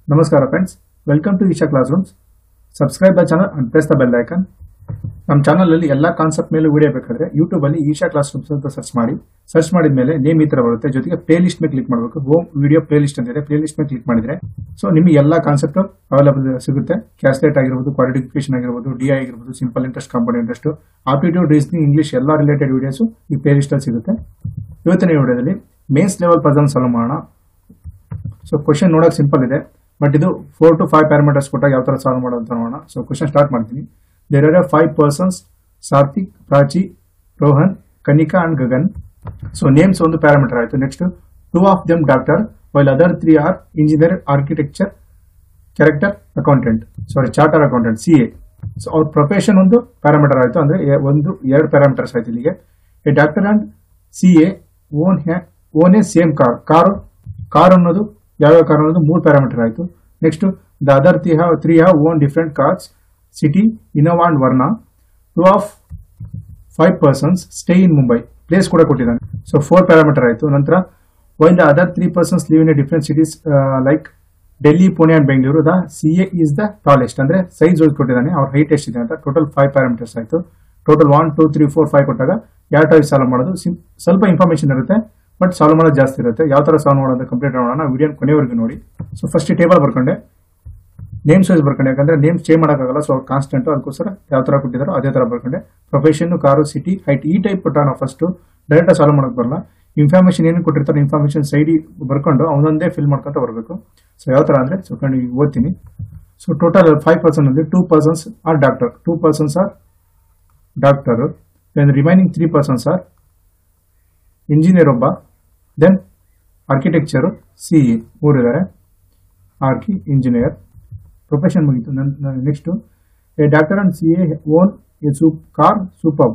ನಮಸ್ಕಾರ friends welcome to Eesha classrooms subscribe the channel and press the bell icon ನಮ್ಮ ಚಾನಲಲ್ಲಿ ಎಲ್ಲ concept ಮೇಲೆ ವಿಡಿಯೋ ಬೇಕಾದ್ರೆ ಯೂಟ್ಯೂಬಲ್ಲಿ ಈಶಾ ಕ್ಲಾಸ್ ರೂಮ್ಸ್ ಅಂತ ಸರ್ಚ್ ಮಾಡಿ ಸರ್ಚ್ ಮಾಡಿದ ಮೇಲೆ ನೇಮ್ ಈ ತರ ಬರುತ್ತೆ ಜೊತೆಗೆ ಪ್ಲೇ ಲಿಸ್ಟ್ ಮೇಲೆ ಕ್ಲಿಕ್ ಮಾಡಬೇಕು ಹೋಮ್ ವಿಡಿಯೋ ಪ್ಲೇ ಲಿಸ್ಟ್ ಅಂತ ಇದೆ ಪ್ಲೇ ಲಿಸ್ಟ್ ಮೇಲೆ ಕ್ಲಿಕ್ ಮಾಡಿದ್ರೆ ಸೊ ನಿಮಗೆ ಎಲ್ಲ ಕಾನ್ಸೆಪ್ಟ್ ಅವೈಲೇಬಲ್ ಸಿಗುತ್ತೆ ಕ್ಯಾಸ್ಲೆಟ್ ಆಗಿರ್ಬೋದು ಕ್ವಾಲಿಫಿಕೇಶನ್ ಆಗಿರ್ಬೋದು ಡಿ ಆಗಿರ್ಬೋದು simple interest compound interest aptitude reasoning English ಎಲ್ಲ ರಿಲೇಟೆಡ್ ವಿಡಿಯೋಸ್ ಈ ಪ್ಲೇ ಲಿಸ್ಟ್ ಅಲ್ಲಿ ಸಿಗುತ್ತೆ ಇವತ್ತಿನ ವಿಡಿಯೋದಲ್ಲಿ ಮೇನ್ಸ್ ಲೆವೆಲ್ ಪಜಲ್ ಸಾಲ್ವ್ ಮಾಡೋಣ ಸೊ ಕ್ವಶನ್ ನೋಡೋಕೆ ಸಿಂಪಲ್ ಇದೆ ಬಟ್ ಇದು ಫೋರ್ ಟು ಫೈವ್ ಪ್ಯಾರಾಮೀಟರ್ಸ್ ಕೊಟ್ಟಾಗ ಯಾವ ತರ ಸಾಲ್ವ್ ಮಾಡೋದು ಅಂತ ನೋಡೋಣ ಸೊ ಕ್ವಶನ್ ಸ್ಟಾರ್ಟ್ ಮಾಡ್ತೀನಿ there are five persons Sarthik Prachi Rohan Kanika and Gagan so names ಒಂದು ಪ್ಯಾರಾಮೀಟರ್ ಆಯಿತು next two of them doctor while other three are engineer architecture character accountant sorry charter accountant C A so ಅವ್ರ profession ಒಂದು parameter ಆಯಿತು ಅಂದ್ರೆ A- ಒಂದು ಎರಡು parameters ಆಯ್ತು ಇಲ್ಲಿಗೆ a doctor and C A own own a same car car car ಅನ್ನೋದು ಯಾವ್ಯಾವ ಕಾರ್ ಅನ್ನೋದು ಮೂರು ಪ್ಯಾರಾಮೀಟರ್ ಆಯಿತು next the other three have three have own different cars City Innova and Verna two of five persons stay in Mumbai place ಕೂಡ ಕೊಟ್ಟಿದ್ದಾನೆ so four parameter ಆಯಿತು ನಂತರ while the other three persons live in a different cities like Delhi Pune and Bengaluru the C A is the tallest ಅಂದ್ರೆ size ಕೊಟ್ಟಿದ್ದಾನೆ ಅವ್ರ height ಎಷ್ಟಿದೆ ಅಂತ total five parameters ಆಯಿತು total one two three four five ಕೊಟ್ಟಾಗ ಯಾವ ಟೈಪ್ ಸಾಲ್ವ್ ಮಾಡೋದು ಸಿಂ- ಸ್ವಲ್ಪ ಇನ್ಫಾರ್ಮೇಶನ್ ಇರುತ್ತೆ ಬಟ್ ಸಾಲ್ವ್ ಮಾಡೋದು ಜಾಸ್ತಿ ಇರುತ್ತೆ ಯಾವ ತರ ಸಾಲ್ವ್ ಮಾಡೋದು ಕಂಪ್ಲೀಟ್ ಮಾಡೋಣ ವಿಡಿಯೋ ಕೊನೆವರೆಗೂ ನೋಡಿ ಸೊ ಫಸ್ಟ್ ಟೇಬಲ್ ಬರ್ಕೊಂಡೆ ನೇಮ್ಸ್ ವೈಸ್ ಬರ್ಕೊಂಡೆ ಯಾಕಂದ್ರೆ ನೇಮ್ಸ್ ಚೇಂಜ್ ಮಾಡೋಕ್ಕಾಗಲ್ಲ ಸೊ ಕಾನ್ಸ್ಟೆಂಟ್ ಅದಕ್ಕೋಸ್ಕರ ಯಾವ ತರ ಕೊಟ್ಟಿದ್ದಾರೋ ಅದೇ ತರ ಬರ್ಕೊಂಡೆ ಪ್ರೊಫೆಷನ್ ಕಾರು ಸಿಟಿ ಹೈಟ್ ಈ ಟೈಪ್ ಕೊಟ್ಟ ನಾವು ಫಸ್ಟ್ ಡೈರೆಕ್ಟ್ ಸಾಲ್ವ್ ಮಾಡಕ್ ಬರಲ್ಲ ಇನ್ಫಾರ್ಮೇಶನ್ ಏನು ಕೊಟ್ಟಿರ್ತಾರೆ ಇನ್ಫಾರ್ಮೇಶನ್ ಸೈಡ್ ಬರ್ಕೊಂಡು ಅವನೊಂದೇ ಫಿಲ್ ಮಾಡ್ಕೊಂತ ಬರಬೇಕು ಸೊ ಯಾವ ತರ ಅಂದ್ರೆ ಸೊ ಕಂಡು ಈಗ ಓದ್ತೀನಿ ಸೊ ಟೋಟಲ್ ಫೈವ್ ಪರ್ಸನ್ ಅಲ್ಲಿ two persons are doctor two persons are doctor then remaining three persons are engineer ಒಬ್ಬ ದೆನ್ ಆರ್ಕಿಟೆಕ್ಚರು ಸಿ ಇ ಮೂರಿದ್ದಾರೆ ಆರ್ಕಿ ಇಂಜಿನಿಯರ್ ಪ್ರೊಫೆಷನ್ ಮುಗೀತು next a doctor and C A own a soup car super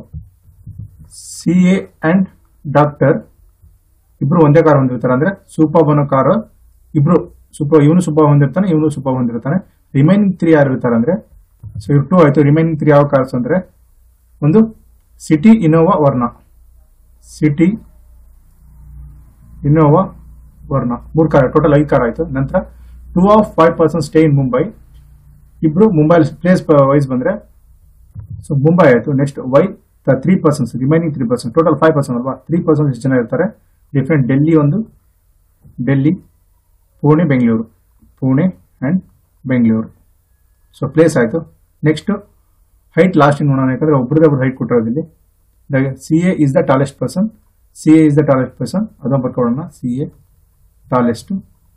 C A and doctor ಇಬ್ರು ಒಂದೇ car ಹೊಂದಿರ್ತಾರೆ ಅಂದ್ರೆ super ಅನ್ನೋ car ಇಬ್ರು super ಇವನು ಸೂಪರ್ ಹೊಂದಿರ್ತಾನೆ ಇವನು ಸೂಪರ್ ಹೊಂದಿರ್ತಾನೆ ರಿಮೈನಿಂಗ್ ತ್ರೀ ಯಾರು ಇರ್ತಾರೆ ಅಂದ್ರೆ ಸೊ ಇವ್ ಟೂ ಆಯ್ತು ರಿಮೈನಿಂಗ್ ತ್ರೀ ಯಾವ ಕಾರ್ಸ್ ಅಂದ್ರೆ ಒಂದು City Innova Verna City Innova Verna ಮೂರು ಕಾರ್ ಟೋಟಲ್ ಐದು ಕಾರ್ ಆಯ್ತು ನಂತರ two of five person stay in Mumbai ಇಬ್ರು ಮುಂಬೈ ಪ್ಲೇಸ್ ವೈಸ್ ಬಂದ್ರೆ ಸೊ ಮುಂಬೈ ಆಯ್ತು next why the three persons remaining three person total five person ಅಲ್ವಾ ತ್ರೀ ಪರ್ಸನ್ ಎಷ್ಟು ಜನ ಇರ್ತಾರೆ ಡಿಫ್ರೆಂಟ್ ಡೆಲ್ಲಿ ಒಂದು Delhi Pune Bengaluru Pune and Bengaluru so place ಆಯ್ತು ನೆಕ್ಸ್ಟ್ ಹೈಟ್ ಲಾಸ್ಟ್ ನೋಡೋಣ ಯಾಕಂದ್ರೆ ಒಬ್ರಿಗೆ ಒಬ್ರು height ಕೊಟ್ಟಿರೋದಿಲ್ಲಿ C A is the tallest person C A is the tallest person ಅದನ್ನು ಬರ್ಕೊಳ್ಳೋಣ C A tallest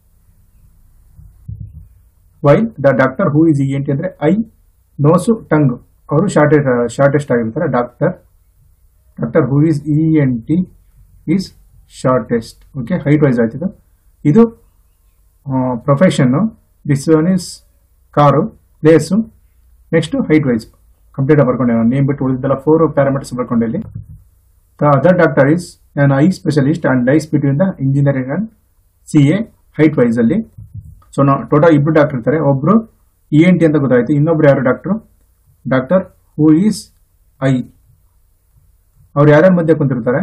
while the doctor who is E N T ಅಂದ್ರೆ eye nose tongue ಅವರು shortest shortest ಆಗಿರ್ತಾರೆ doctor doctor who is E N T is shortest okay height wise ಆಯ್ತು ಇದು. ಇದು profession this one is car place next height wise complete ಬರ್ಕೊಂಡೆ ನಾನು name ಬಿಟ್ಟು ಉಳಿದೆಲ್ಲ ಫೋರ್ ಪ್ಯಾರಾಮೀಟರ್ಸ್ ಬರ್ಕೊಂಡೆ ಇಲ್ಲಿ the other doctor is an eye specialist and lies between the engineering and C A height wise ಅಲ್ಲಿ ಸೊ ನಾವು total ಇಬ್ರು doctor ಇರ್ತಾರೆ ಒಬ್ರು ಇ ಎನ್ ಟಿ ಅಂತ ಗೊತ್ತಾಯ್ತು ಇನ್ನೊಬ್ರು ಯಾರು doctor doctor who is eye ಅವ್ರು ಯಾರ್ಯಾರ ಮಧ್ಯೆ ಕುಂತಿರ್ತಾರೆ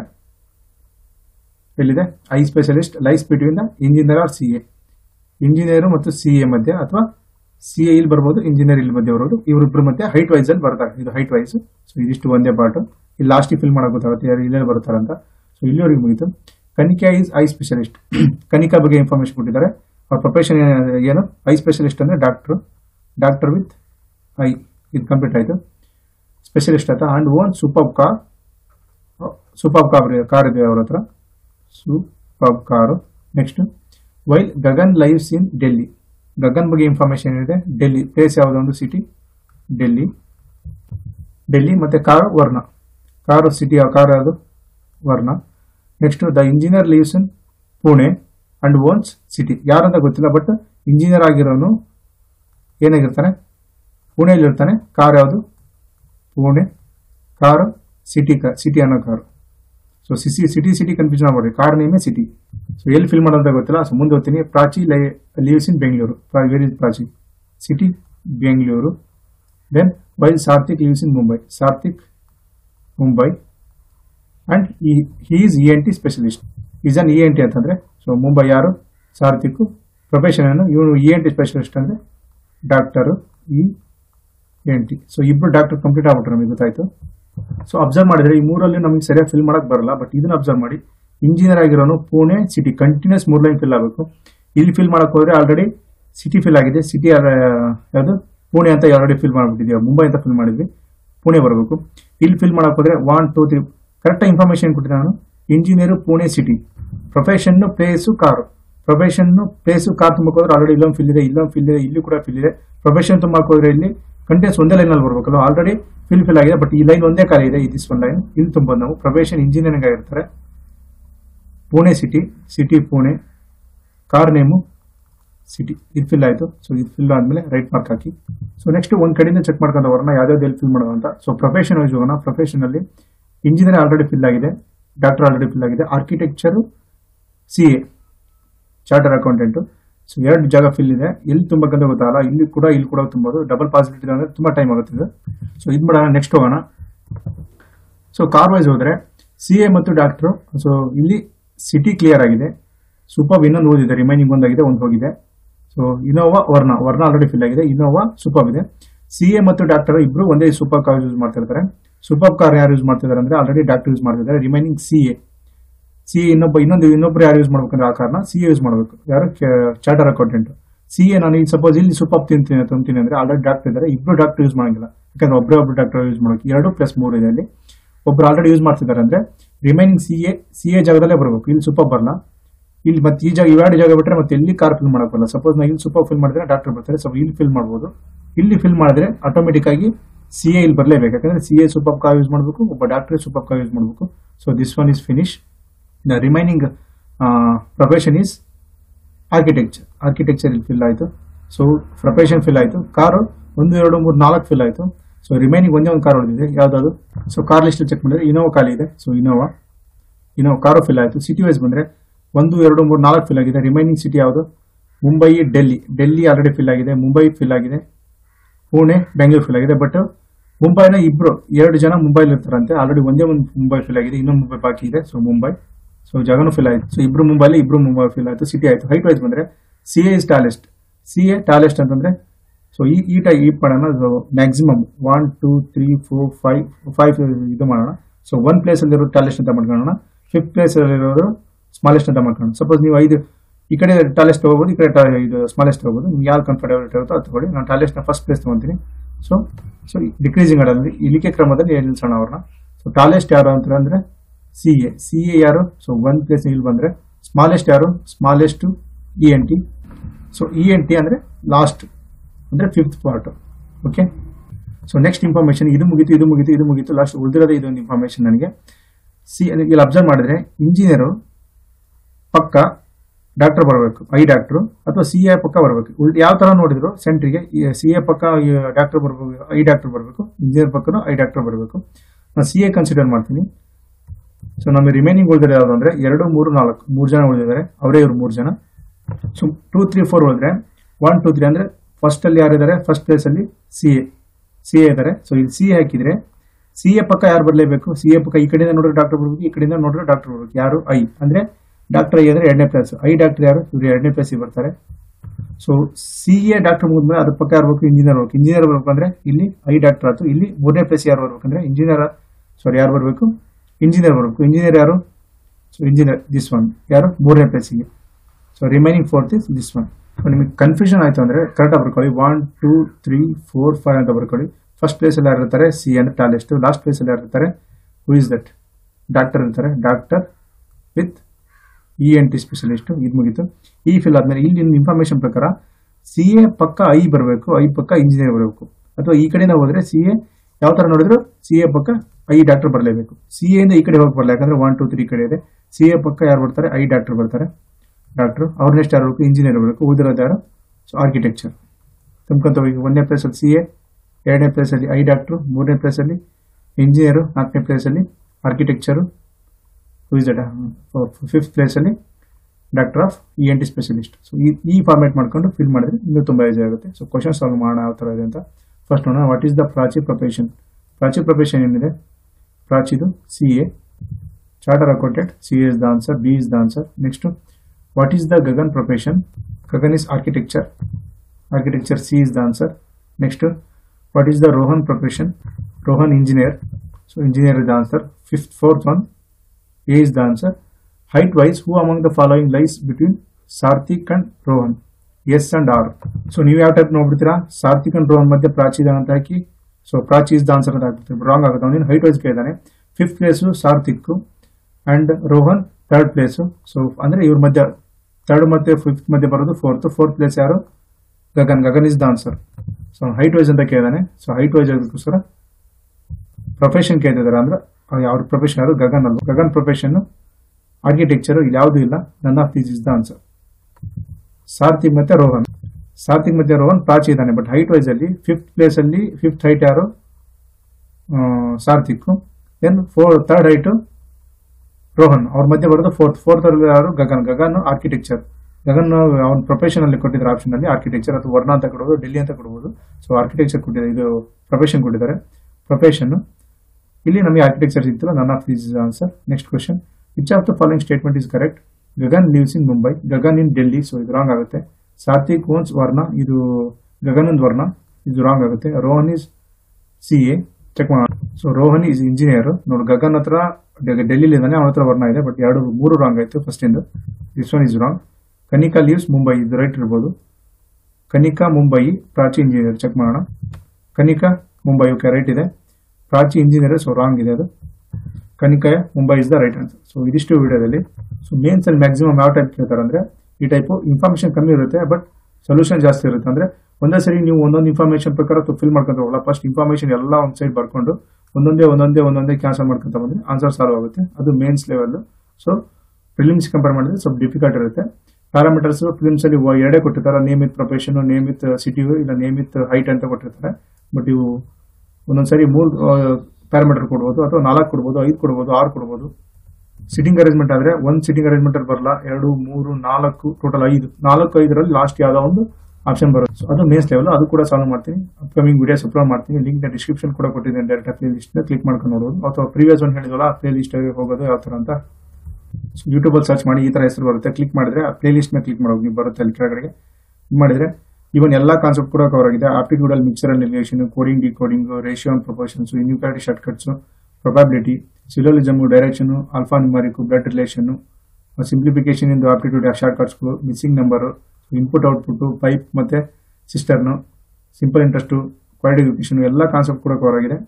ಎಲ್ಲಿದೆ eye specialist lies between the engineer or C A engineer ಮತ್ತು ಸಿ ಎ ಮಧ್ಯೆ ಅಥವಾ ಸಿ ಎ ಇಲ್ಲಿ ಬರ್ಬೋದು ಇಂಜಿನಿಯರ್ ಇಲ್ಲಿ ಮಧ್ಯೆ ಬರೋದು ಇವರಿಬ್ಬರ ಮಧ್ಯೆ ಹೈಟ್ ವೈಸ್ ಅಲ್ಲಿ ಬರ್ತಾರೆ ಇದು ಹೈಟ್ ವೈಸ್ ಸೊ ಇದಿಷ್ಟು ಒಂದೇ ಪಾರ್ಟ್ ಇಲ್ಲಿ ಲಾಸ್ಟ್ ಫಿಲ್ ಮಾಡಕ್ ಗೊತ್ತಾಗುತ್ತೆ ಯಾರು ಇಲ್ಲೇ ಬರ್ತಾರೆ ಅಂತ ಸೊ ಇಲ್ಲಿವರೆಗೆ ಮುಗೀತು Kanika is eye specialist Kanika ಬಗ್ಗೆ ಇನ್ಫಾರ್ಮೇಶನ್ ಕೊಟ್ಟಿದ್ದಾರೆ ಅವ್ರ ಪ್ರೊಫೆಷನ್ ಏನು ಐ ಸ್ಪೆಷಲಿಸ್ಟ್ ಅಂದ್ರೆ ಡಾಕ್ಟರ್ ಡಾಕ್ಟರ್ ವಿತ್ ಐ ಇದು ಕಂಪ್ಲೀಟ್ ಆಯ್ತು ಸ್ಪೆಷಲಿಸ್ಟ್ ಆಯ್ತಾ and own super car super car car ಇದೆ ಅವ್ರ ಹತ್ರ super car next while Gagan lives in Delhi Gagan ಬಗ್ಗೆ ಇನ್ಫಾರ್ಮೇಶನ್ ಇದೆ ಡೆಲ್ಲಿ ಪ್ಲೇಸ್ ಯಾವುದೋ ಒಂದು ಸಿಟಿ ಡೆಲ್ಲಿ ಡೆಲ್ಲಿ ಮತ್ತೆ ಕಾರು ವರ್ಣ ಕಾರು ಸಿಟಿ ಕಾರ್ ಯಾವುದು Verna next the engineer lives in Pune and owns City ಯಾರಂತ ಗೊತ್ತಿಲ್ಲ ಬಟ್ ಇಂಜಿನಿಯರ್ ಆಗಿರೋನು ಏನಾಗಿರ್ತಾನೆ ಪುಣೆಯಲ್ಲಿ ಇರ್ತಾನೆ ಕಾರ್ ಯಾವುದು ಪುಣೆ ಕಾರು ಸಿಟಿ ಸಿಟಿ ಅನ್ನೋ ಕಾರು ಸೊ ಸಿಸಿ ಸಿಟಿ ಸಿಟಿ ಕನ್ಫ್ಯೂಷನ್ ಆಗ್ಬೇಡಿ ಕಾರ್ ನೇಮೇ ಸಿಟಿ ಸೊ ಎಲ್ಲಿ ಫಿಲ್ ಮಾಡೋದಂತ ಗೊತ್ತಿಲ್ಲ ಸೊ ಮುಂದೆ ಓದ್ತೀನಿ Prachi lie lives in Bengaluru very Prachi city Bengaluru then while Sarthik lives in Mumbai Sarthik Mumbai and he is E N T specialist is an E N T ಅಂತಂದ್ರೆ so Mumbai ಯಾರು ಸಾರ್ಥಿಕ್ ಪ್ರೊಫೆಷನ್ ಏನು ಇವನು ಇ ಎನ್ ಟಿ ಸ್ಪೆಷಲಿಸ್ಟ್ ಅಂದರೆ doctor E N T so ಇಬ್ಬರು doctor complete ಆಗ್ಬಿಟ್ರೆ ನಮಗೆ ಗೊತ್ತಾಯ್ತು so observe ಮಾಡಿದ್ರೆ ಈ ಮೂರಲ್ಲಿ ನಮಗೆ ಸರಿಯಾಗಿ ಫಿಲ್ ಮಾಡಕ್ ಬರಲ್ಲ ಬಟ್ ಇದನ್ನ ಅಬ್ಸರ್ವ್ ಮಾಡಿ ಇಂಜಿನಿಯರ್ ಆಗಿರೋನು ಪುಣೆ ಸಿಟಿ ಕಂಟಿನ್ಯೂಸ್ ಮೂರ್ ಲೈನ್ ಫಿಲ್ ಆಗಬೇಕು ಇಲ್ಲಿ ಫಿಲ್ ಮಾಡಕ್ ಹೋದ್ರೆ ಆಲ್ರೆಡಿ ಸಿಟಿ ಫಿಲ್ ಆಗಿದೆ ಸಿಟಿ ಯಾವುದು ಪುಣೆ ಅಂತ ಆಲ್ರೆಡಿ ಫಿಲ್ ಮಾಡ್ಬಿಟ್ಟಿದ್ದೀವಿ ಮುಂಬೈ ಅಂತ ಫಿಲ್ ಮಾಡಿದ್ವಿ ಪುಣೆ ಬರಬೇಕು ಇಲ್ಲಿ ಫಿಲ್ ಮಾಡಕ್ ಹೋದ್ರೆ one two three correct information ಕೊಟ್ಟಿದ್ದೆ ನಾನು engineer Pune City profession place car profession place car ತುಂಬಕ್ ಹೋದ್ರೆ ಆಲ್ರೆಡಿ ಇಲ್ಲೊಂದು ಫಿಲ್ ಇದೆ ಇಲ್ಲೊಂದು ಫಿಲ್ ಇದೆ ಇಲ್ಲಿ ಕೂಡ ಫಿಲ್ ಇದೆ ಪ್ರೊಫೆಷನ್ ತುಂಬಕ್ ಹೋದ್ರೆ ಇಲ್ಲಿ ಕಂಟೆನ್ಸ್ ಒಂದೇ ಲೈನ್ ಅಲ್ಲಿ ಬರ್ಬೇಕಲ್ಲ ಆಲ್ರೆಡಿ ಫಿಲ್ ಫಿಲ್ ಆಗಿದೆ ಬಟ್ ಈ ಲೈನ್ ಒಂದೇ ಖಾಲಿ ಇದೆ ಇದಿಸ್ ಒನ್ ಲೈನ್ ಇಲ್ಲಿ ತುಂಬೋದು ನಾವು ಪ್ರೊಫೆಷನ್ ಇಂಜಿನಿಯರಿಂಗ್ ಆಗಿರ್ತಾರೆ Pune City City Pune car name City ಇದು ಫಿಲ್ ಆಯಿತು ಸೊ ಇದು ಫಿಲ್ ಆದಮೇಲೆ ರೈಟ್ ಮಾರ್ಕ್ ಹಾಕಿ ಸೊ ನೆಕ್ಸ್ಟ್ ಒಂದು ಕಡೆಯಿಂದ ಚೆಕ್ ಮಾಡ್ಕೊಂಡು ಅವ್ರನ್ನ ಯಾವ್ದಾವ್ದು ಎಲ್ಲಿ ಫಿಲ್ ಮಾಡೋದು ಅಂತ ಸೊ ಪ್ರೊಫೆಷನ್ ವೈಸ್ ಹೋಗೋಣ ಪ್ರೊಫೆಷನ್ ಅಲ್ಲಿ ಇಂಜಿನಿಯರ್ ಆಲ್ರೆಡಿ ಫಿಲ್ ಆಗಿದೆ ಡಾಕ್ಟರ್ ಆಲ್ರೆಡಿ ಫಿಲ್ ಆಗಿದೆ architecture C A charter accountant so ಎರಡು ಜಾಗ ಫಿಲ್ ಇದೆ ಎಲ್ಲಿ ತುಂಬಕ್ಕಂತ ಗೊತ್ತಾಗಲ್ಲ ಇಲ್ಲಿ ಕೂಡ ಇಲ್ಲಿ ಕೂಡ ತುಂಬೋದು ಡಬಲ್ ಪಾಸಿಬಿಲಿಟಿ ಅಂದ್ರೆ ತುಂಬಾ ಟೈಮ್ ಆಗುತ್ತೆ ಇದು ಸೊ ಇದು ಮಾಡೋಣ ನೆಕ್ಸ್ಟ್ ಹೋಗೋಣ ಸೊ ಕಾರ್ ವೈಸ್ ಹೋದ್ರೆ ಸಿ ಎ ಮತ್ತು ಡಾಕ್ಟರ್ ಸೊ ಇಲ್ಲಿ ಸಿಟಿ ಕ್ಲಿಯರ್ ಆಗಿದೆ ಸೂಪರ್ ಇನ್ನೊಂದು ಓದಿದೆ ರಿಮೈನಿಂಗ್ ಒಂದಾಗಿದೆ ಒಂದು ಹೋಗಿದೆ so Innova Verna Verna already fill ಆಗಿದೆ ಇನೋವಾ ಸೂಪರ್ ಇದೆ ಸಿ ಎ ಮತ್ತು ಡಾಕ್ಟರ್ ಇಬ್ರು ಒಂದೇ ಸೂಪರ್ ಕಾರ್ ಯೂಸ್ ಮಾಡ್ತಾ ಇರ್ತಾರೆ ಸೂಪರ್ ಕಾರ್ ಯಾರು ಯೂಸ್ ಮಾಡ್ತಿದ್ದಾರೆ ಅಂದ್ರೆ ಆಲ್ರೆಡಿ ಡಾಕ್ಟರ್ ಯೂಸ್ ಮಾಡ್ತಿದ್ದಾರೆ ರಿಮೈನಿಂಗ್ ಸಿ ಎ ಸಿ ಇನ್ನೊಬ್ಬ ಇನ್ನೊಂದು ಇನ್ನೊಬ್ರು ಯಾರು ಯೂಸ್ ಮಾಡ್ಬೇಕಂದ್ರೆ ಆ ಕಾರ್ನ ಸಿ ಯೂಸ್ ಮಾಡಬೇಕು ಯಾರು ಚಾರ್ಟರ್ ಅಕೌಂಟೆಂಟ್ ಸಿ ಎ ನಾನು ಈಗ ಸಪೋಸ್ ಇಲ್ಲಿ ಸೂಪರ್ ತಿಂತೀನಿ ತುಂಬ್ತೀನಿ ಅಂದ್ರೆ ಆಲ್ರೆಡಿ ಡಾಕ್ಟರ್ ಇದ್ದಾರೆ ಇಬ್ರು ಡಾಕ್ಟರ್ ಯೂಸ್ ಮಾಡಂಗಿಲ್ಲ ಯಾಕಂದ್ರೆ ಒಬ್ಬರೇ ಒಬ್ರು ಡಾಕ್ಟರ್ ಯೂಸ್ ಮಾಡಬೇಕು ಎರಡು ಪ್ಲಸ್ ಮೂರು ಇದೆ ಅಲ್ಲಿ ಒಬ್ರು ಆಲ್ರೆಡಿ ಯೂಸ್ ಮಾಡ್ತಿದ್ದಾರೆ ಅಂದ್ರೆ remaining C A C A ಜಾಗದಲ್ಲೇ ಬರಬೇಕು ಇಲ್ಲಿ ಸೂಪರ್ ಬರಲ್ಲ ಇಲ್ಲಿ ಮತ್ತೆ ಈ ಜಾಗ ಇವೆರಡು ಜಾಗ ಬಿಟ್ಟರೆ ಮತ್ತೆ ಎಲ್ಲಿ ಕಾರ್ ಫಿಲ್ ಮಾಡಕ್ ಬರಲ್ಲ ಸಪೋಸ್ ನಾವು ಇಲ್ಲಿ ಸೂಪರ್ ಫಿಲ್ ಮಾಡಿದ್ರೆ ಡಾಕ್ಟರ್ ಬರ್ತಾರೆ ಸೊ ಇಲ್ಲಿ ಫಿಲ್ ಮಾಡ್ಬೋದು ಇಲ್ಲಿ ಫಿಲ್ ಮಾಡಿದ್ರೆ ಆಟೋಮೆಟಿಕ್ ಆಗಿ ಸಿ ಎ ಇಲ್ಲಿ ಬರಲೇಬೇಕು ಯಾಕಂದ್ರೆ C A super car use ಮಾಡಬೇಕು ಒಬ್ಬ ಡಾಕ್ಟರ್ ಸೂಪರ್ ಕಾರ್ ಯೂಸ್ ಮಾಡಬೇಕು so this one is finish the remaining profession is architecture architecture ಇಲ್ಲಿ ಫಿಲ್ ಆಯಿತು ಸೊ ಪ್ರೊಫೆಷನ್ ಫಿಲ್ ಆಯಿತು ಕಾರು ಒಂದು ಎರಡು ಮೂರು ನಾಲ್ಕು ಫಿಲ್ ಆಯಿತು ಸೊ ರಿಮೈನಿಂಗ್ ಒಂದೇ ಒಂದು ಕಾರ್ ಉಳಿದಿದೆ ಯಾವ್ದಾದ್ರು ಸೊ ಕಾರ್ ಲಿಸ್ಟ್ ಚೆಕ್ ಮಾಡಿದ್ರೆ ಇನೋವಾ ಖಾಲಿ ಇದೆ so Innova Innova car fill ಆಯಿತು ಸಿಟಿ ವೈಸ್ ಬಂದ್ರೆ ಒಂದು ಎರಡು ಮೂರು ನಾಲ್ಕು ಫಿಲ್ ಆಗಿದೆ ರಿಮೈನಿಂಗ್ ಸಿಟಿ ಯಾವುದು ಮುಂಬೈ ಡೆಲ್ಲಿ ಡೆಲ್ಲಿ ಆಲ್ರೆಡಿ ಫಿಲ್ ಆಗಿದೆ ಮುಂಬೈ ಫಿಲ್ ಆಗಿದೆ ಪುಣೆ ಬೆಂಗಳೂರು ಫಿಲ್ ಆಗಿದೆ ಬಟ್ ಮುಂಬೈನ ಇಬ್ರು ಎರಡು ಜನ ಮುಂಬೈಲಿ ಇರ್ತಾರಂತೆ ಆಲ್ರೆಡಿ ಒಂದೇ ಒಂದು ಮುಂಬೈ ಫಿಲ್ ಆಗಿದೆ ಇನ್ನೊಂದು ಮುಂಬೈ ಬಾಕಿ ಇದೆ ಸೊ ಮುಂಬೈ ಸೊ ಜಾಗನೂ ಫಿಲ್ ಆಯ್ತು ಸೊ ಇಬ್ರು ಮುಂಬೈಲಿ ಇಬ್ರು ಮುಂಬೈ ಫಿಲ್ ಆಯ್ತು ಸಿಟಿ ಆಯ್ತು ಹೈಟ್ ವೈಸ್ ಬಂದ್ರೆ C A is tallest C A tallest ಅಂತಂದ್ರೆ ಸೊ ಈ ಈ ಟೈ ಈ ಮಾಡೋಣ maximum one two three four five five ಇದು ಮಾಡೋಣ ಸೊ ಒನ್ ಪ್ಲೇಸ್ ಅಲ್ಲಿ ಇರೋ ಟಾಲೆಸ್ಟ್ ಅಂತ ಮಾಡ್ಕೊಳ್ಳೋಣ ಫಿಫ್ತ್ ಪ್ಲೇಸ್ ಅಲ್ಲಿರೋರು ಸ್ಮಾಲೆಸ್ಟ್ ಅಂತ ಮಾಡ್ಕೊಳ್ಳೋಣ ಸಪೋಸ್ ನೀವು ಐದು ಈ ಕಡೆ ಟಾಲೆಸ್ಟ್ ತಗೋಬಹುದು ಈ ಕಡೆ ta- ಇದು ಸ್ಮಾಲೆಸ್ಟ್ ತಗೋಬಹುದು ನಿಮ್ಗೆ ಯಾರು ಕಂಫರ್ಟಬಲ್ ಇರುತ್ತೋ ಅದು ತಗೊಳ್ಳಿ ನಾನು ಟಾಲೆಸ್ಟ್ ನ ಫಸ್ಟ್ ಪ್ಲೇಸ್ ತಗೊಂತೀನಿ ಸೊ ಸೊ ಡಿಕ್ರೀಸಿಂಗ್ ಆರ್ಡರ್ ಇಳಿಕೆ ಕ್ರಮದಲ್ಲಿ ನಿಲ್ಸೋಣ ಅವ್ರನ್ನ ಸೊ ಟಾಲೆಸ್ಟ್ ಯಾರು ಅಂತ ಅಂದ್ರೆ ಸಿ ಎ ಸಿ ಎ ಯಾರು ಸೊ ಒನ್ ಪ್ಲೇಸ್ ಇಲ್ಲಿ ಬಂದ್ರೆ ಸ್ಮಾಲೆಸ್ಟ್ ಯಾರು smallest E N T so E N T ಅಂದ್ರೆ ಲಾಸ್ಟ್ ಅಂದ್ರೆ fifth part okay so next information ಇದು ಮುಗೀತು ಇದು ಮುಗೀತು ಇದು ಮುಗೀತು ಲಾಸ್ಟ್ ಉಳಿದಿರೋದೇ ಇದೊಂದು ಇನ್ಫಾರ್ಮೇಶನ್ ನನಗೆ ಸಿ ಇಲ್ಲಿ ಅಬ್ಸರ್ವ್ ಮಾಡಿದ್ರೆ ಇಂಜಿನಿಯರು ಪಕ್ಕ ಡಾಕ್ಟರ್ ಬರಬೇಕು ಐ ಡಾಕ್ಟರ್ ಅಥವಾ ಸಿ ಎ ಪಕ್ಕ ಬರಬೇಕು ಉಳ್ ಯಾವ ತರ ನೋಡಿದ್ರು ಸೆಂಟ್ರಿಗೆ ಸಿ ಎ ಪಕ್ಕ ಡಾಕ್ಟರ್ ಬರಬೇಕು ಐ ಡಾಕ್ಟರ್ ಬರಬೇಕು ಇಂಜಿನಿಯರ್ ಪಕ್ಕನೂ ಐ ಡಾಕ್ಟರ್ ಬರಬೇಕು ನಾನು ಸಿ ಎ ಕನ್ಸಿಡರ್ ಮಾಡ್ತೀನಿ ಸೊ ನಮಗೆ ರಿಮೈನಿಂಗ್ ಉಳಿದ್ರೆ ಯಾವ್ದು ಅಂದ್ರೆ ಎರಡು ಮೂರು ನಾಲ್ಕು ಮೂರು ಜನ ಉಳಿದಿದ್ದಾರೆ ಅವರೇ ಇವ್ರು ಮೂರು ಜನ ಸೊ ಟೂ ತ್ರೀ ಫೋರ್ ಉಳಿದ್ರೆ ಒನ್ ಟೂ ತ್ರೀ ಅಂದ್ರೆ ಫಸ್ಟ್ ಅಲ್ಲಿ ಯಾರಿದ್ದಾರೆ ಫಸ್ಟ್ ಪ್ಲೇಸ್ ಅಲ್ಲಿ ಸಿ ಎ ಸಿ ಎ ಇದ್ದಾರೆ ಸೊ ಇಲ್ಲಿ ಸಿ ಎ ಹಾಕಿದ್ರೆ ಸಿ ಎ ಪಕ್ಕ ಯಾರು ಬರಲೇಬೇಕು ಸಿ ಎ ಪಕ್ಕ ಈ ಕಡೆಯಿಂದ ನೋಡಿದ್ರೆ ಡಾಕ್ಟರ್ ಬರ್ಬೇಕು ಈ ಕಡೆಯಿಂದ ನೋಡಿದ್ರೆ ಡಾಕ್ಟರ್ ಬರ್ಬೇಕು ಯಾರು ಐ ಅಂದ್ರೆ ಡಾಕ್ಟರ್ ಐ ಅಂದ್ರೆ ಎರಡನೇ ಪ್ಲೇಸ್ ಐ ಡಾಕ್ಟರ್ ಯಾರು ಇವ್ರು ಎರಡನೇ ಪ್ಲೇಸ್ ಬರ್ತಾರೆ ಸೊ ಸಿ ಎ ಡಾಕ್ಟರ್ ಮುಗಿದ್ಮೇಲೆ ಅದ್ರ ಪಕ್ಕ ಯಾರು ಬರ್ಬೇಕು ಇಂಜಿನಿಯರ್ ಬರ್ಬೇಕು ಇಂಜಿನಿಯರ್ ಬರ್ಬೇಕಂದ್ರೆ ಇಲ್ಲಿ ಐ ಡಾಕ್ಟರ್ ಆಯ್ತು ಇಲ್ಲಿ ಮೂರನೇ ಪ್ಲೇಸ್ ಯಾರು ಬರ್ಬೇಕಂದ್ರೆ ಇಂಜಿನಿಯರ್ ಸಾರಿ ಯಾರು ಬರಬೇಕು ಇಂಜಿನಿಯರ್ ಬರಬೇಕು ಇಂಜಿನಿಯರ್ ಯಾರು ಸೊ ಇಂಜಿನಿಯರ್ ದಿಸ್ ಒನ್ ಯಾರು ಮೂರನೇ ಪ್ಲೇಸಿಗೆ so remaining fourth is this one ನಿಮಗೆ ಕನ್ಫ್ಯೂಷನ್ ಆಯ್ತು ಅಂದ್ರೆ ಕರೆಕ್ಟಾಗಿ ಬರ್ಕೊಳ್ಳಿ one two three four five ಅಂತ ಬರ್ಕೊಳ್ಳಿ ಫಸ್ಟ್ ಪ್ಲೇಸ್ ಅಲ್ಲಿ ಯಾರು ಇರ್ತಾರೆ ಸಿ ಅಂದ್ರೆ ಟಾಲೆಸ್ಟ್ ಲಾಸ್ಟ್ ಪ್ಲೇಸ್ ಅಲ್ಲಿ ಯಾರು ಇರ್ತಾರೆ ಹೂ ಇಸ್ ದಟ್ ಡಾಕ್ಟರ್ ಇರ್ತಾರೆ doctor with E N T specialist ಇದು ಮುಗೀತು ಈ ಫಿಲ್ ಆದ್ಮೇಲೆ ಇಲ್ಲಿ ಇನ್ಫಾರ್ಮೇಶನ್ ಪ್ರಕಾರ ಸಿ ಎ ಪಕ್ಕ ಐ ಬರಬೇಕು ಐ ಪಕ್ಕ ಇಂಜಿನಿಯರ್ ಬರಬೇಕು ಅಥವಾ ಈ ಕಡೆ ನಾವು ಹೋದ್ರೆ ಸಿ ಎ ಯಾವ ತರ ನೋಡಿದ್ರು ಸಿ ಎ ಪಕ್ಕ ಐ ಡಾಕ್ಟರ್ ಬರಲೇಬೇಕು ಸಿ ಎ ಇಂದ ಈ ಕಡೆ ಹೋಗಿ ಬರಲ್ಲ ಯಾಕಂದ್ರೆ ಒನ್ ಟೂ ತ್ರೀ ಕಡೆ ಇದೆ ಸಿ ಎ ಪಕ್ಕ ಯಾರು ಬರ್ತಾರೆ ಐ ಡಾಕ್ಟರ್ ಬರ್ತಾರೆ ಡಾಕ್ಟರ್ ಅವ್ರ ನೆಕ್ಸ್ಟ್ ಯಾರು ಬರಬೇಕು ಇಂಜಿನಿಯರ್ ಬರಬೇಕು ಉಳಿದಿರೋದು ಯಾರು ಸೊ ಆರ್ಕಿಟೆಕ್ಚರ್ ತುಂಬ್ಕೊಂತ ಹೋಗಿ ಒಂದನೇ ಪ್ಲೇಸ್ ಅಲ್ಲಿ ಸಿ ಎ ಎರಡನೇ ಪ್ಲೇಸ್ ಅಲ್ಲಿ ಐ ಡಾಕ್ಟರ್ ಮೂರನೇ ಪ್ಲೇಸ್ ಅಲ್ಲಿ ಇಂಜಿನಿಯರ್ ನಾಲ್ಕನೇ ಪ್ಲೇಸ್ ಅಲ್ಲಿ ಆರ್ಕಿಟೆಕ್ಚರು ಫಿಫ್ತ್ ಪ್ಲೇಸ್ ಅಲ್ಲಿ doctor of E N T specialist so ಈ ಫಾರ್ಮೇಟ್ ಮಾಡ್ಕೊಂಡು ಫಿಲ್ ಮಾಡಿದ್ರೆ ಇನ್ನೂ ತುಂಬಾ ಈಸಿ ಆಗುತ್ತೆ ಸೊ ಕ್ವಶನ್ ಸಾಲ್ವ್ ಮಾಡೋಣ ಯಾವ ತರ ಇದೆ ಅಂತ ಫಸ್ಟ್ ನೋಡೋಣ what is the Prachi profession Prachi profession ಏನಿದೆ ಪ್ರಾಚಿದು C A charter accountant C is the answer B is the answer next what is the Gagan profession Gagan is architecture. Architecture C is the answer. Next, what is the Rohan profession? Rohan engineer. So engineer is the answer. Fifth, fourth one, A is the answer. Height wise, who among the following lies between Sarthik and Rohan S and R so ನೀವು ಯಾವ type ನೋಡ್ಬಿಡ್ತೀರಾ Sarthik and Rohan ಮಧ್ಯೆ ಪ್ರಾಚಿ ಇದಾನೆ ಅಂತ ಹಾಕಿ ಸೊ Prachi is the answer ಅಂತ ಹಾಕ್ಬಿಡ್ತೀವಿ ರಾಂಗ್ ಆಗುತ್ತೆ ಅವನೇನು ಹೈಟ್ ವೈಸ್ ಕೇಳಿದಾನೆ fifth place Sarthik and Rohan third place so ಅಂದ್ರೆ ಇವ್ರ ಮಧ್ಯ ಥರ್ಡ್ ಮತ್ತೆ ಫಿಫ್ತ್ ಮಧ್ಯೆ ಬರೋದು ಫೋರ್ತ್ ಫೋರ್ತ್ ಪ್ಲೇಸ್ ಯಾರು Gagan Gagan is the answer so height wise ಅಂತ ಕೇಳಿದಾನೆ ಸೊ ಹೈಟ್ ವೈಸ್ ಅದಕ್ಕೋಸ್ಕರ ಪ್ರೊಫೆಷನ್ ಕೇಳ್ತಿದ್ದಾರೆ ಅಂದ್ರೆ ಅವ್ರ ಪ್ರೊಫೆಷನ್ ಯಾರು ಗಗನ್ ಅಲ್ವಾ ಗಗನ್ ಪ್ರೊಫೆಷನ್ ಆರ್ಕಿಟೆಕ್ಚರ್ ಇಲ್ಲಿ ಯಾವುದೂ ಇಲ್ಲ none of these is the answer Sarthik ಮತ್ತೆ ರೋಹನ್ ಸಾರ್ಥಿಕ್ ಮತ್ತೆ ರೋಹನ್ ಪ್ರಾಚಿ ಇದ್ದಾನೆ ಬಟ್ ಹೈಟ್ ವೈಸ್ ಅಲ್ಲಿ ಫಿಫ್ತ್ ಪ್ಲೇಸ್ ಅಲ್ಲಿ ಫಿಫ್ತ್ ಹೈಟ್ ಯಾರು Sarthik then four third height Rohan ಅವ್ರ ಮಧ್ಯೆ ಬರೋದು ಫೋರ್ತ್ ಫೋರ್ತ್ ಅಲ್ಲಿ ಯಾರು ಗಗನ್ ಗಗನ್ ಆರ್ಕಿಟೆಕ್ಚರ್ ಗಗನ್ ಅವನ ಪ್ರೊಫೆಷನ್ ಅಲ್ಲಿ ಕೊಟ್ಟಿದ್ದಾರೆ ಆಪ್ಷನ್ ಅಲ್ಲಿ ಆರ್ಕಿಟೆಕ್ಚರ್ ಅಥವಾ ವರ್ಣ ಅಂತ ಕೊಡ್ಬೋದು ಡೆಲ್ಲಿ ಅಂತ ಕೊಡ್ಬೋದು ಸೊ ಆರ್ಕಿಟೆಕ್ಚರ್ ಕೊಟ್ಟಿದ್ದಾರೆ ಇದು ಪ್ರೊಫೆಷನ್ ಕೊಟ್ಟಿದ್ದಾರೆ ಪ್ರೊಫೆಷನ್ ಇಲ್ಲಿ ನಮಗೆ ಆರ್ಕಿಟೆಕ್ಚರ್ ಸಿಗ್ತಿಲ್ಲ none of this answer next question which of the following statement is correct Gagan lives in Mumbai Gagan in Delhi so ಇದು ರಾಂಗ್ ಆಗುತ್ತೆ ಸಾತ್ವಿಕ್ ಓನ್ಸ್ ವರ್ಣ ಇದು ಗಗನ್ ವರ್ಣ ಇದು ರಾಂಗ್ ಆಗುತ್ತೆ Rohan is C A check ಮಾಡೋಣ ಸೊ ರೋಹನ್ ಇಸ್ ಇಂಜಿನಿಯರ್ ನೋಡಿ ಗಗನ್ ಹತ್ರ ಡೆಲ್ಲಿಲಿ ಇದ್ದಾನೆ ಅವನ ಹತ್ರ ವರ್ಣ ಇದೆ ಬಟ್ ಎರಡು ಮೂರು ರಾಂಗ್ ಆಯ್ತು ಫಸ್ಟ್ ಇಂದು this one is wrong Kanika leaves Mumbai ಇದು ರೈಟ್ ಇರ್ಬೋದು ಕನಿಕಾ ಮುಂಬೈ ಪ್ರಾಚಿ ಇಂಜಿನಿಯರ್ ಚೆಕ್ ಮಾಡೋಣ ಕನಿಕಾ ಮುಂಬೈ ಓಕೆ ರೈಟ್ ಇದೆ ಪ್ರಾಚಿ ಇಂಜಿನಿಯರ್ ಸೊ ರಾಂಗ್ ಇದೆ ಅದು ಕನಿಕಾಯ Mumbai is the right answer so ಇದಿಷ್ಟು ವಿಡಿಯೋದಲ್ಲಿ ಸೊ ಮೇನ್ಸ್ ಅಲ್ಲಿ ಮ್ಯಾಕ್ಸಿಮಮ್ ಯಾವ ಟೈಪ್ ಕೇಳ್ತಾರೆ ಅಂದ್ರೆ ಈ ಟೈಪು ಇನ್ಫಾರ್ಮೇಶನ್ ಕಮ್ಮಿ ಇರುತ್ತೆ ಬಟ್ ಸೊಲ್ಯೂಷನ್ ಜಾಸ್ತಿ ಇರುತ್ತೆ ಅಂದ್ರೆ ಒಂದೇ ಸರಿ ನೀವು ಒಂದೊಂದು ಇನ್ಫಾರ್ಮೇಶನ್ ಪ್ರಕಾರ ಫಿಲ್ ಮಾಡ್ಕೊಂತ ಹೋಗಲ್ಲ ಫಸ್ಟ್ ಇನ್ಫಾರ್ಮೇಶನ್ ಎಲ್ಲ ಒಂದು ಸೈಡ್ ಬರ್ಕೊಂಡು ಒಂದೊಂದೇ ಒಂದೊಂದೇ ಒಂದೊಂದೇ ಕ್ಯಾನ್ಸಲ್ ಮಾಡ್ಕೊಂತ ಬಂದ್ರೆ ಆನ್ಸರ್ ಸಾಲ್ವ್ ಆಗುತ್ತೆ ಅದು mains level so prelims compare ಮಾಡಿದ್ರೆ ಸ್ವಲ್ಪ ಡಿಫಿಕಲ್ಟ್ ಇರುತ್ತೆ ಪ್ಯಾರಾಮೀಟರ್ಸ್ ಫಿಲಿಮ್ಸ್ ಅಲ್ಲಿ ಎರಡೇ ಕೊಟ್ಟಿರ್ತಾರೆ name with profession name with city ಇಲ್ಲ ನೇಮ್ ಇತ್ ಹೈಟ್ ಅಂತ ಕೊಟ್ಟಿರ್ತಾರೆ ಬಟ್ ಇವು ಒಂದೊಂದ್ಸರಿ ಮೂರು ಪ್ಯಾರಾಮೀಟರ್ ಕೊಡ್ಬೋದು ಅಥವಾ ನಾಲ್ಕು ಕೊಡ್ಬೋದು ಐದು ಕೊಡ್ಬೋದು ಆರು ಕೊಡ್ಬೋದು ಸಿಟಿಂಗ್ ಅರೇಂಜ್ಮೆಂಟ್ ಆದ್ರೆ ಒಂದು ಸಿಟಿಂಗ್ ಅರೇಂಜ್ಮೆಂಟ್ ಅಲ್ಲಿ ಬರಲ್ಲ ಎರಡು ಮೂರು ನಾಲ್ಕು ಟೋಟಲ್ ಐದು ನಾಲ್ಕು ಐದರಲ್ಲಿ ಲಾಸ್ಟ್ ಯಾವ್ದೋ ಒಂದು ಆಪ್ಷನ್ ಬರುತ್ತೆ So ಅದು ಮೇನ್ಸ್ ಲೆವೆಲ್ ಅದು ಕೂಡ ಸಾಲ್ವ್ ಮಾಡ್ತೀನಿ ಅಪ್ಕಮಿಂಗ್ ವಿಡಿಯೋಸ್ ಅಪ್ಲೋಡ್ ಮಾಡ್ತೀನಿ ಲಿಂಕ್ ಡಿಸ್ಕ್ರಿಪ್ಷನ್ ಕೂಡ ಕೊಟ್ಟಿದ್ದೀನಿ ಡೈರೆಕ್ಟ್ ಪ್ಲೇ ಲಿಸ್ಟ್ ಕ್ಲಿಕ್ ಮಾಡ್ಕೊಂಡು ನೋಡೋದು ಅಥವಾ ಪ್ರೀವಿಯಸ್ ಒಂದು ಹೇಳಿದ್ವಲ್ಲ ಆ ಪ್ಲೇ ಲಿಸ್ಟ್ ಹೋಗೋದು ಯಾವ ತರ ಅಂತ ಯೂಟ್ಯೂಬ್ ಅಲ್ಲಿ ಸರ್ಚ್ ಮಾಡಿ ಈ ತರ ಹೆಸರು ಬರುತ್ತೆ ಕ್ಲಿಕ್ ಮಾಡಿದ್ರೆ ಆ ಪ್ಲೇ ಲಿಸ್ಟ್ ಮೇಲೆ ಕ್ಲಿಕ್ ಮಾಡೋದು ನೀವು ಬರುತ್ತೆ ಅಲ್ಲಿ ಕೆಳಗಡೆ ಇದು ಮಾಡಿದ್ರೆ ಇವನ್ ಎಲ್ಲಾ ಕಾನ್ಸೆಪ್ಟ್ ಕೂಡ ಕವರ್ ಆಗಿದೆ ಆಪ್ಟಿಟ್ಯೂಡ್ ಅಲ್ಲಿ mixture and relation coding decoding ratio and proportions inequality shortcuts probability syllogism direction alphanumeric blood relation simplification ಇಂದು ಆಪ್ಟಿಟ್ಯೂಡ್ ಶಾರ್ಟ್ ಕಟ್ಸ್ಗಳು missing number input output pipe ಮತ್ತೆ cistern simple interest quality education ಎಲ್ಲ concept ಕೂಡ cover ಆಗಿದೆ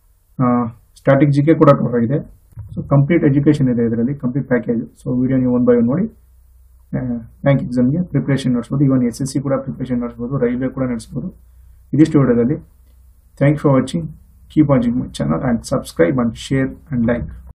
static GK ಕೂಡ cover ಆಗಿದೆ so complete education ಇದೆ ಇದರಲ್ಲಿ ಕಂಪ್ಲೀಟ್ ಪ್ಯಾಕೇಜ್ ಸೊ ವಿಡಿಯೋ ನೀವು ಒನ್ ಬೈ ಒನ್ ನೋಡಿ ಬ್ಯಾಂಕ್ ಎಕ್ಸಾಮ್ಗೆ ಪ್ರಿಪ್ರೇಷನ್ ನಡೆಸ್ಬೋದು ಇವನ್ ಎಸ್ ಎಸ್ ಸಿ ಕೂಡ ಪ್ರಿಪ್ರೇಷನ್ ನಡೆಸ್ಬೋದು ರೈಲ್ವೆ ಕೂಡ ನಡೆಸ್ಬೋದು ಇದಿಷ್ಟು ವಿಡಿಯೋದಲ್ಲಿ thank for watching keep watching my channel and subscribe and share and like